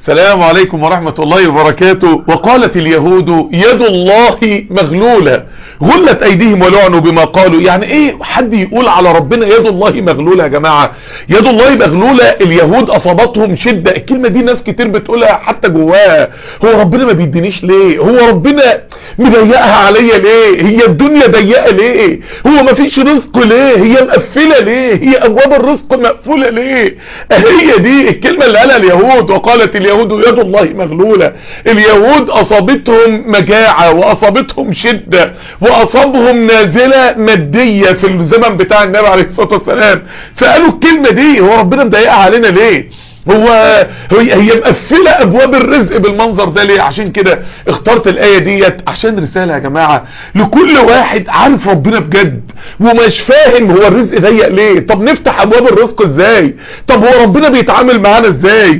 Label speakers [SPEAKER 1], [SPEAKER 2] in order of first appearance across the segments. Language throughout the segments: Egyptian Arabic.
[SPEAKER 1] السلام عليكم ورحمة الله وبركاته وقالت اليهود يد الله مغلولة غلت ايديهم ولعنوا بما قالوا يعني ايه حد يقول على ربنا يد الله مغلولة يا جماعة يد الله مغلولة اليهود اصابتهم شدة الكلمة دي ناس كتير بتقولها حتى جواها هو ربنا ما بيدينيش ليه هو ربنا مضيقها عليا ليه هي الدنيا ضيقة ليه هو ما فيش رزق ليه هي مقفلة ليه هي ابواب الرزق مقفولة ليه هي دي الكلمة اللي قالها اليهود وقالت اليهود يد الله مغلولة اليهود اصابتهم مجاعة واصابتهم شدة واصابهم نازلة مادية في الزمن بتاع النبي عليه الصلاة والسلام فقالوا الكلمة دي هو ربنا مضايقها علينا ليه هو هي هي مقفله ابواب الرزق بالمنظر ده ليه عشان كده اخترت الايه ديت عشان رساله يا جماعه لكل واحد عارف ربنا بجد ومش فاهم هو الرزق ضيق ليه طب نفتح ابواب الرزق ازاي طب هو ربنا بيتعامل معانا ازاي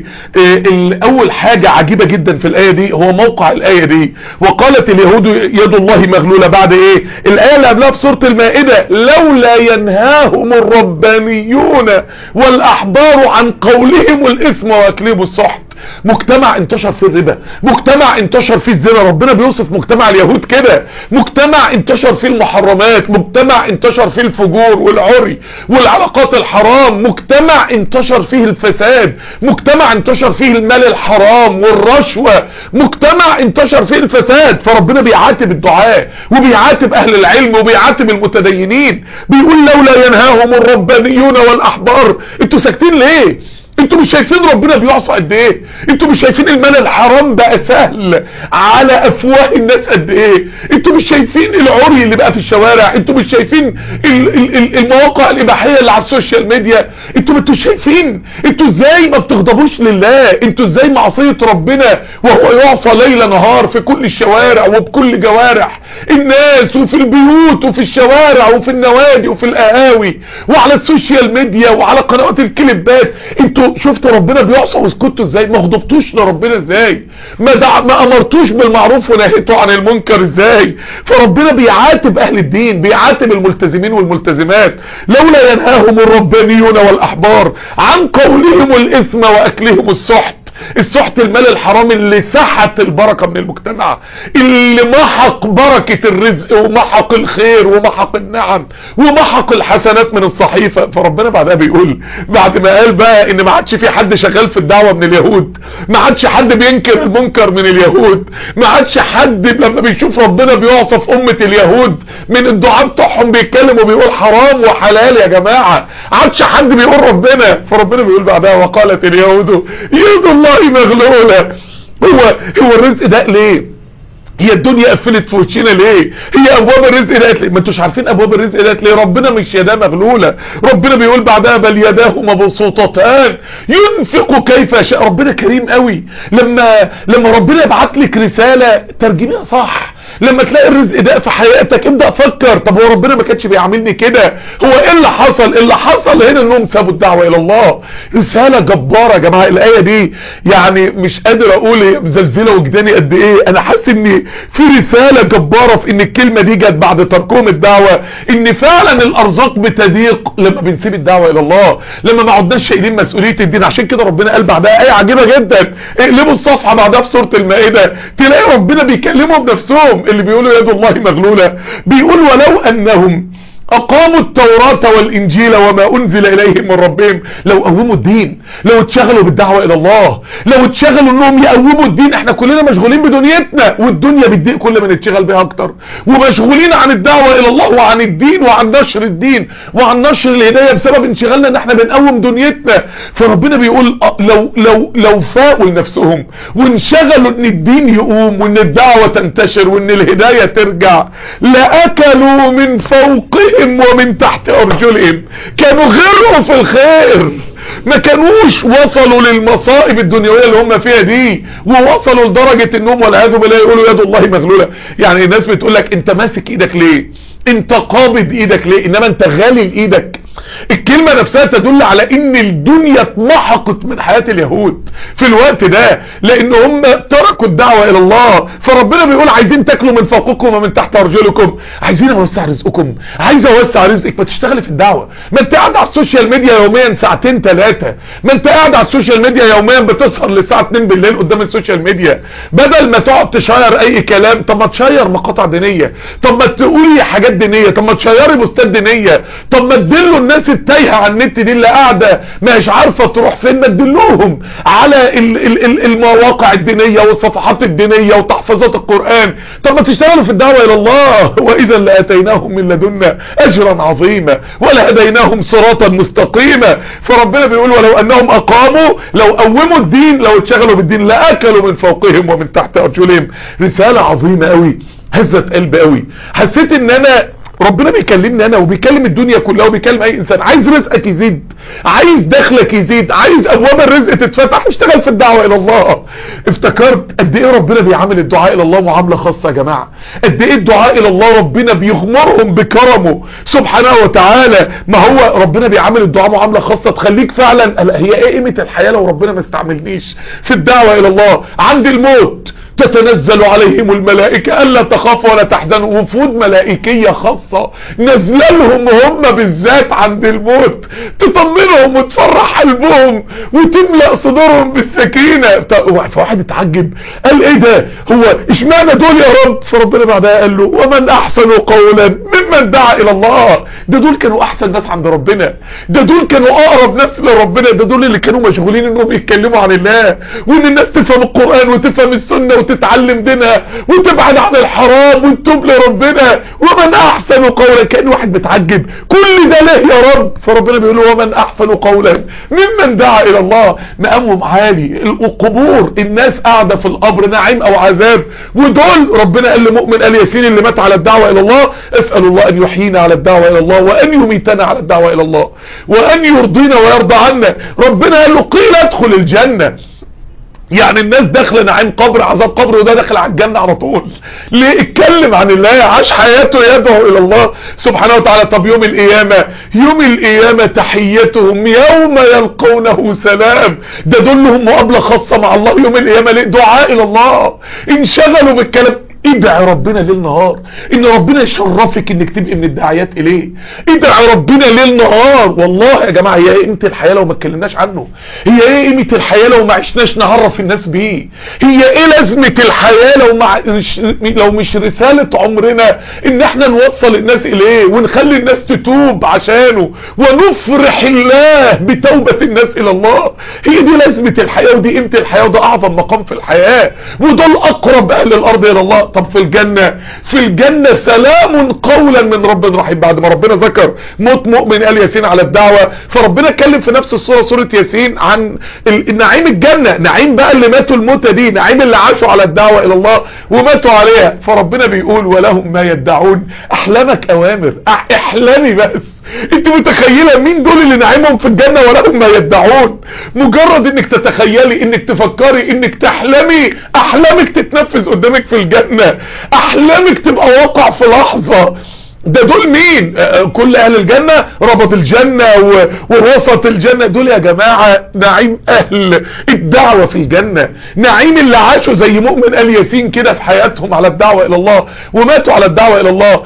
[SPEAKER 1] اه اول حاجه عجيبه جدا في الايه دي هو موقع الايه دي وقالت اليهود يد الله مغلوله بعد ايه الايه اللي قبلها في سوره المائده لولا ينهاهم الربانيون والاحبار عن قولهم الاثم واكلهم السحت مجتمع انتشر فيه الربا مجتمع انتشر فيه الزنا ربنا بيوصف مجتمع اليهود كده مجتمع انتشر فيه المحرمات مجتمع انتشر فيه الفجور والعري والعلاقات الحرام مجتمع انتشر فيه الفساد مجتمع انتشر فيه المال الحرام والرشوة مجتمع انتشر فيه الفساد فربنا بيعاتب الدعاء وبيعاتب اهل العلم وبيعاتب المتدينين بيقول لولا ينهاهم الربانيون والاحبار انتوا ساكتين ليه انتوا مش شايفين ربنا بيعصى قد ايه انتوا مش شايفين المال الحرام بقى سهل على افواه الناس قد ايه انتوا مش شايفين العري اللي بقى في الشوارع انتوا مش شايفين ال ال المواقع الاباحيه اللي على السوشيال ميديا انتوا انتوا شايفين انتوا ازاي ما بتغضبوش لله انتوا ازاي معصيه ربنا وهو يعصى ليل نهار في كل الشوارع وبكل جوارح الناس وفي البيوت وفي الشوارع وفي النوادي وفي القهاوي وعلى السوشيال ميديا وعلى قنوات الكليبات انتوا شفتوا ربنا بيعصى واسكتوا ازاي ما غضبتوش لربنا ازاي ما, دع... ما امرتوش بالمعروف ونهيتوا عن المنكر ازاي فربنا بيعاتب اهل الدين بيعاتب الملتزمين والملتزمات لولا ينهاهم الربانيون والاحبار عن قولهم الاثم واكلهم السحت السحت المال الحرام اللي سحت البركة من المجتمع اللي محق بركة الرزق ومحق الخير ومحق النعم ومحق الحسنات من الصحيفة فربنا بعدها بيقول بعد ما قال بقى ان ما عادش في حد شغال في الدعوة من اليهود ما عادش حد بينكر المنكر من اليهود ما عادش حد لما بيشوف ربنا بيوصف امة اليهود من الدعاء بتوعهم بيتكلم وبيقول حرام وحلال يا جماعة عادش حد بيقول ربنا فربنا بيقول بعدها وقالت اليهود يد الله مغلولة هو هو الرزق ده ليه هي الدنيا قفلت في وشنا ليه هي ابواب الرزق ديت ليه ما انتوش عارفين ابواب الرزق ديت ليه ربنا مش يداه مغلوله ربنا بيقول بعدها بل يداه مبسوطتان ينفق كيف يشاء ربنا كريم قوي لما لما ربنا يبعت لك رساله ترجميها صح لما تلاقي الرزق ده في حياتك ابدا فكر طب هو ربنا ما كانش بيعاملني كده هو ايه اللي حصل اللي حصل هنا انهم سابوا الدعوه الى الله رساله جباره يا جماعه الايه دي يعني مش قادر اقول هي مزلزله وجداني قد ايه انا حاسس ان في رساله جباره في ان الكلمه دي جت بعد تركهم الدعوه ان فعلا الارزاق بتضيق لما بنسيب الدعوه الى الله لما ما عدناش شايلين مسؤوليه الدين عشان كده ربنا قال بعدها ايه عجيبه جدا اقلبوا الصفحه بعدها في سوره المائده تلاقي ربنا بيكلمهم بنفسهم اللي بيقولوا يد الله مغلوله بيقول ولو انهم اقاموا التوراة والانجيل وما انزل اليهم من ربهم لو قوموا الدين لو اتشغلوا بالدعوة الى الله لو اتشغلوا انهم يقوموا الدين احنا كلنا مشغولين بدنيتنا والدنيا بتضيق كل ما نتشغل بيها اكتر ومشغولين عن الدعوة الى الله وعن الدين وعن نشر الدين وعن نشر الهداية بسبب انشغالنا ان احنا بنقوم دنيتنا فربنا بيقول لو لو لو فاقوا لنفسهم وانشغلوا ان الدين يقوم وان الدعوة تنتشر وان الهداية ترجع لاكلوا من فوقهم ومن تحت ارجلهم كانوا غرقوا في الخير ما كانوش وصلوا للمصائب الدنيوية اللي هم فيها دي ووصلوا لدرجة انهم والعياذ بالله يقولوا يد الله مغلولة يعني الناس بتقول لك انت ماسك ايدك ليه انت قابض ايدك ليه انما انت غالي لايدك الكلمة نفسها تدل على ان الدنيا اتمحقت من حياة اليهود في الوقت ده لان هم تركوا الدعوة الى الله فربنا بيقول عايزين تاكلوا من فوقكم ومن تحت ارجلكم عايزين اوسع رزقكم عايز اوسع رزقك ما تشتغلي في الدعوة ما انت قاعد على السوشيال ميديا يوميا ساعتين ثلاثة ما انت قاعد على السوشيال ميديا يوميا بتسهر للساعة 2 بالليل قدام السوشيال ميديا بدل ما تقعد تشير اي كلام طب ما تشير مقاطع دينية طب ما تقولي حاجات دينية طب ما تشيري بوستات دينية طب ما تدلوا الناس التايهة على النت دي اللي قاعدة مش عارفة تروح فين ما تدلوهم على ال ال ال المواقع الدينية والصفحات الدينية وتحفظات القرآن طب ما تشتغلوا في الدعوة الى الله واذا لاتيناهم من لدنا اجرا عظيما ولهديناهم صراطا مستقيما فربنا بيقول ولو انهم اقاموا لو قوموا الدين لو اتشغلوا بالدين لاكلوا من فوقهم ومن تحت ارجلهم رسالة عظيمة قوي هزت قلبي قوي حسيت ان انا ربنا بيكلمني انا وبيكلم الدنيا كلها وبيكلم اي انسان عايز رزقك يزيد عايز دخلك يزيد عايز ابواب الرزق تتفتح اشتغل في الدعوة الى الله افتكرت قد ايه ربنا بيعامل الدعاء الى الله معاملة خاصة يا جماعة قد ايه الدعاء الى الله ربنا بيغمرهم بكرمه سبحانه وتعالى ما هو ربنا بيعامل الدعاء معاملة خاصة تخليك فعلا هي ايه قيمة الحياة لو ربنا ما استعملنيش في الدعوة الى الله عند الموت تتنزل عليهم الملائكة ألا تخافوا ولا تحزنوا وفود ملائكية خاصة نزل لهم هم بالذات عند الموت تطمنهم وتفرح قلبهم وتملأ صدورهم بالسكينة فواحد اتعجب قال ايه ده هو اشمعنى دول يا رب فربنا بعدها قال له ومن احسن قولا ممن دعا الى الله ده دول كانوا احسن ناس عند ربنا ده دول كانوا اقرب ناس لربنا ده دول اللي كانوا مشغولين انهم يتكلموا عن الله وان الناس تفهم القرآن وتفهم السنة وتتعلم دينها وتبعد عن الحرام وتتوب لربنا ومن احسن قولا كان واحد بتعجب كل ده ليه يا رب فربنا بيقول له ومن احسن قولا ممن دعا الى الله مقامهم عالي القبور الناس قاعدة في القبر نعيم او عذاب ودول ربنا قال لمؤمن قال ياسين اللي مات على الدعوة الى الله اسأل الله ان يحيينا على الدعوة الى الله وان يميتنا على الدعوة الى الله وان يرضينا ويرضى عنا ربنا قال له قيل ادخل الجنة يعني الناس داخله نعيم قبر عذاب قبر وده داخل على الجنة على طول ليه اتكلم عن الله عاش حياته يدعو الى الله سبحانه وتعالى طب يوم القيامة يوم القيامة تحيتهم يوم يلقونه سلام ده دولهم مقابلة خاصة مع الله يوم القيامة ليه دعاء الى الله انشغلوا بالكلام ادعي ربنا ليل نهار ان ربنا يشرفك انك تبقي من الداعيات اليه ادعي ربنا ليل نهار والله يا جماعة هي ايه قيمة الحياة لو ما اتكلمناش عنه هي ايه قيمة الحياة لو ما عشناش نعرف الناس بيه هي ايه لازمة الحياة لو ما مش لو مش رسالة عمرنا ان احنا نوصل الناس اليه ونخلي الناس تتوب عشانه ونفرح الله بتوبة الناس الى الله هي دي لازمة الحياة ودي قيمة الحياة وده اعظم مقام في الحياة ودول اقرب اهل الارض الى الله طب في الجنة في الجنة سلام قولا من رب رحيم بعد ما ربنا ذكر موت مؤمن قال ياسين على الدعوة فربنا اتكلم في نفس الصورة سورة ياسين عن نعيم الجنة نعيم بقى اللي ماتوا الموتة دي نعيم اللي عاشوا على الدعوة الى الله وماتوا عليها فربنا بيقول ولهم ما يدعون احلامك اوامر احلامي بس انت متخيلة مين دول اللي نعيمهم في الجنة ولهم ما يدعون مجرد انك تتخيلي انك تفكري انك تحلمي احلامك تتنفذ قدامك في الجنة احلامك تبقى واقع في لحظة ده دول مين كل اهل الجنة ربط الجنة ووسط الجنة دول يا جماعة نعيم اهل الدعوة في الجنة نعيم اللي عاشوا زي مؤمن ال ياسين كده في حياتهم على الدعوة الى الله وماتوا على الدعوة الى الله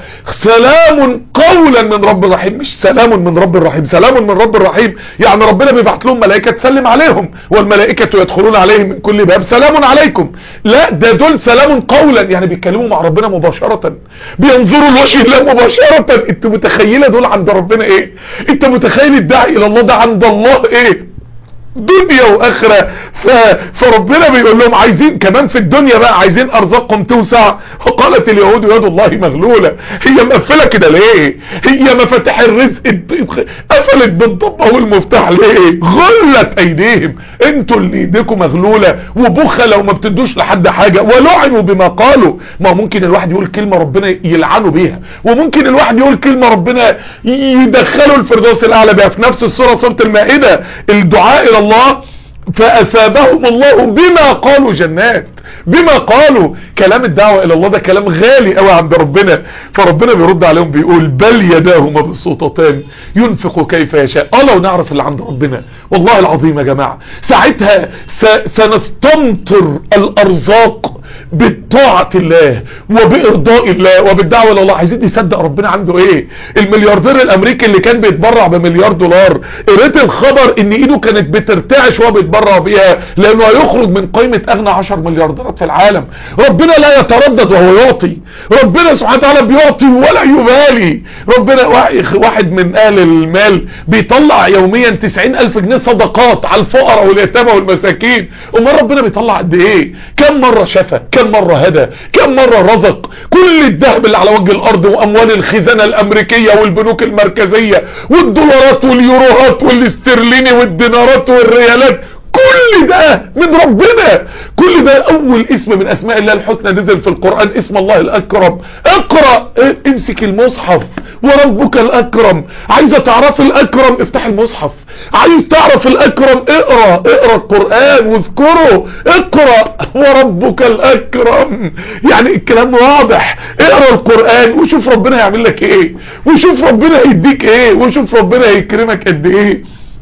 [SPEAKER 1] سلام قولا من رب رحيم مش سلام من رب الرحيم سلام من رب الرحيم يعني ربنا بيبعت لهم ملائكة تسلم عليهم والملائكة يدخلون عليهم من كل باب سلام عليكم لا ده دول سلام قولا يعني بيتكلموا مع ربنا مباشرة بينظروا لوجه الله مباشرة مباشرة انت متخيلة دول عند ربنا ايه انت متخيل الداعي الى الله ده عند الله ايه دنيا واخرة ف... فربنا بيقول لهم عايزين كمان في الدنيا بقى عايزين ارزاقكم توسع وقالت اليهود يد الله مغلولة هي مقفلة كده ليه هي مفاتيح الرزق قفلت بالضبة والمفتاح ليه غلت ايديهم انتوا اللي ايديكم مغلولة وبخلة وما بتدوش لحد حاجة ولعنوا بما قالوا ما ممكن الواحد يقول كلمة ربنا يلعنوا بيها وممكن الواحد يقول كلمة ربنا يدخله الفردوس الاعلى بيها في نفس السورة سورة المائدة الدعاء الى الله فأثابهم الله بما قالوا جنات بما قالوا كلام الدعوة الى الله ده كلام غالي قوي عند ربنا فربنا بيرد عليهم بيقول بل يداه مبسوطتان ينفق كيف يشاء اه لو نعرف اللي عند ربنا والله العظيم يا جماعة ساعتها سنستمطر الارزاق بطاعة الله وبإرضاء الله وبالدعوة الى الله عايزين نصدق ربنا عنده ايه الملياردير الامريكي اللي كان بيتبرع بمليار دولار قريت الخبر ان ايده كانت بترتعش وهو بيتبرع بيها لانه هيخرج من قائمة اغنى 10 مليارديرات في العالم ربنا لا يتردد وهو يعطي ربنا سبحانه وتعالى بيعطي ولا يبالي ربنا واحد من اهل المال بيطلع يوميا 90 الف جنيه صدقات على الفقراء واليتامى والمساكين امال ربنا بيطلع قد ايه كم مرة شفى كم مرة هدى كم مرة رزق كل الذهب اللي على وجه الارض واموال الخزانة الامريكية والبنوك المركزية والدولارات واليوروهات والاسترليني والدينارات والريالات كل ده من ربنا كل ده اول اسم من اسماء الله الحسنى نزل في القرآن اسم الله الاكرم اقرأ امسك المصحف وربك الاكرم عايزة تعرف الاكرم افتح المصحف عايز تعرف الاكرم اقرأ اقرأ القرآن واذكره اقرأ وربك الاكرم يعني الكلام واضح اقرأ القرآن وشوف ربنا هيعمل لك ايه وشوف ربنا هيديك ايه وشوف ربنا هيكرمك قد ايه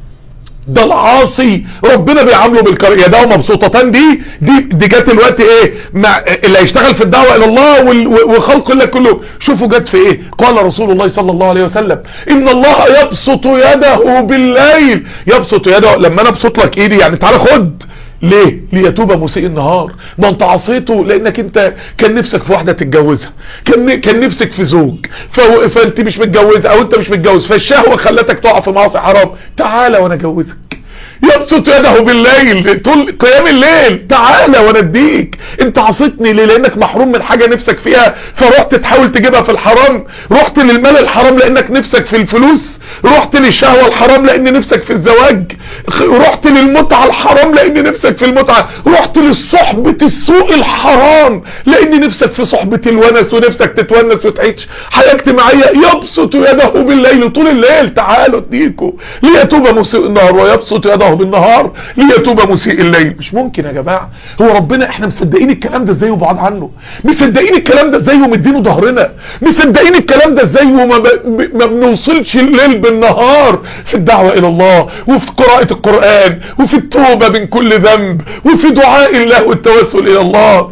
[SPEAKER 1] ده العاصي ربنا بيعامله بالكرم يا ده مبسوطتان دي دي دي جت الوقت ايه مع اللي هيشتغل في الدعوه الى الله وخلق الله كله شوفوا جت في ايه قال رسول الله صلى الله عليه وسلم ان الله يبسط يده بالليل يبسط يده لما انا ابسط لك ايدي يعني تعالى خد ليه ليتوب مسيء النهار ما انت عصيته لانك انت كان نفسك في واحدة تتجوزها كان كان نفسك في زوج فانت مش متجوزة او انت مش متجوز فالشهوة خلتك تقع في معاصي حرام تعالى وانا اجوزك يبسط يده بالليل طول قيام الليل تعالى وانا اديك انت عصيتني ليه لانك محروم من حاجة نفسك فيها فرحت تحاول تجيبها في الحرام رحت للمال الحرام لانك نفسك في الفلوس رحت للشهوة الحرام لان نفسك في الزواج رحت للمتعة الحرام لان نفسك في المتعة رحت للصحبة السوء الحرام لان نفسك في صحبة الونس ونفسك تتونس وتعيش حياة اجتماعية يبسط يده بالليل طول الليل تعالوا اديكوا ليتوب مسيء النهار ويبسط يده بالنهار ليتوب مسيء الليل مش ممكن يا جماعة هو ربنا احنا مصدقين الكلام ده ازاي وبعاد عنه مصدقين الكلام ده ازاي ومدينه ظهرنا مصدقين الكلام ده ازاي وما ما بنوصلش الليل بالنهار في الدعوة الى الله وفي قراءة القرآن وفي التوبة من كل ذنب وفي دعاء الله والتوسل الى الله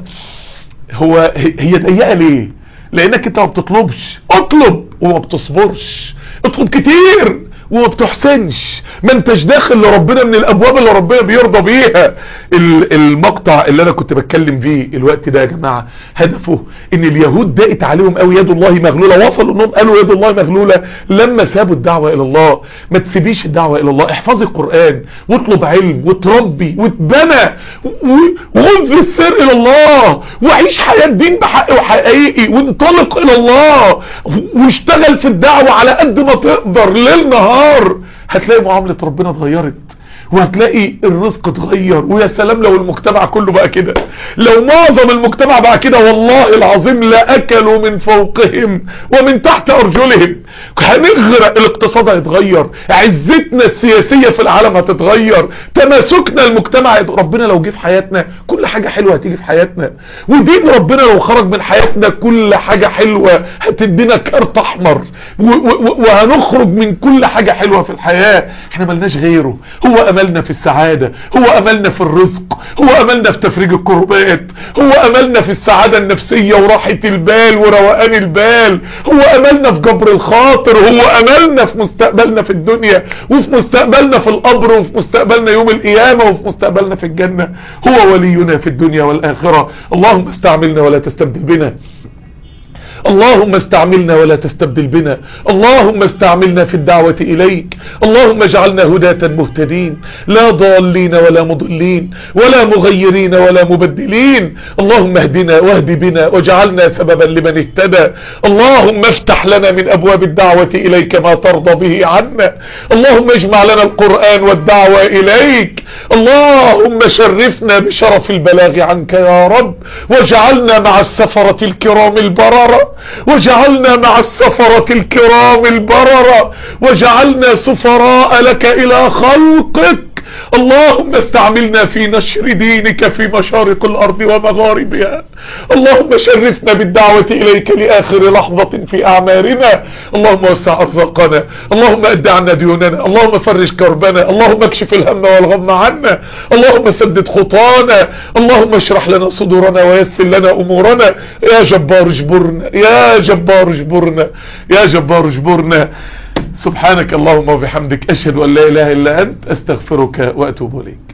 [SPEAKER 1] هو هي ضيقة ليه لانك انت ما بتطلبش اطلب وما بتصبرش اطلب كتير وما بتحسنش ما انتش داخل لربنا من الابواب اللي ربنا بيرضى بيها المقطع اللي انا كنت بتكلم فيه الوقت ده يا جماعة هدفه ان اليهود ضاقت عليهم قوي يد الله مغلولة وصلوا انهم قالوا يد الله مغلولة لما سابوا الدعوة الى الله ما تسيبيش الدعوة الى الله احفظي القرآن واطلب علم وتربي وتبنى وغز السر الى الله وعيش حياة دين بحق وحقيقي وانطلق الى الله واشتغل في الدعوة على قد ما تقدر ليل نهار هتلاقي معاملة ربنا اتغيرت وهتلاقي الرزق اتغير ويا سلام لو المجتمع كله بقى كده لو معظم المجتمع بقى كده والله العظيم لا اكلوا من فوقهم ومن تحت ارجلهم هنغرق الاقتصاد هيتغير عزتنا السياسية في العالم هتتغير تماسكنا المجتمع ربنا لو جه في حياتنا كل حاجة حلوة هتيجي في حياتنا ودين ربنا لو خرج من حياتنا كل حاجة حلوة هتدينا كارت احمر وهنخرج من كل حاجة حلوة في الحياة احنا ملناش غيره هو املنا في السعادة هو املنا في الرزق هو املنا في تفريج الكربات هو املنا في السعادة النفسية وراحة البال وروقان البال هو املنا في جبر الخاطر هو املنا في مستقبلنا في الدنيا وفي مستقبلنا في القبر وفي مستقبلنا يوم القيامة وفي مستقبلنا في الجنة هو ولينا في الدنيا والاخرة اللهم استعملنا ولا تستبدل بنا اللهم استعملنا ولا تستبدل بنا اللهم استعملنا في الدعوة إليك اللهم اجعلنا هداة مهتدين لا ضالين ولا مضلين ولا مغيرين ولا مبدلين اللهم اهدنا واهد بنا واجعلنا سببا لمن اهتدى اللهم افتح لنا من أبواب الدعوة إليك ما ترضى به عنا اللهم اجمع لنا القرآن والدعوة إليك اللهم شرفنا بشرف البلاغ عنك يا رب واجعلنا مع السفرة الكرام البررة وجعلنا مع السفرة الكرام البررة وجعلنا سفراء لك الى خلقك اللهم استعملنا في نشر دينك في مشارق الارض ومغاربها اللهم شرفنا بالدعوة اليك لاخر لحظة في اعمارنا اللهم وسع ارزاقنا اللهم اد عنا ديوننا اللهم فرج كربنا اللهم اكشف الهم والغم عنا اللهم سدد خطانا اللهم اشرح لنا صدورنا ويسر لنا امورنا يا جبار اجبرنا يا جبار اجبرنا يا جبار اجبرنا سبحانك اللهم وبحمدك اشهد ان لا اله الا انت استغفرك واتوب اليك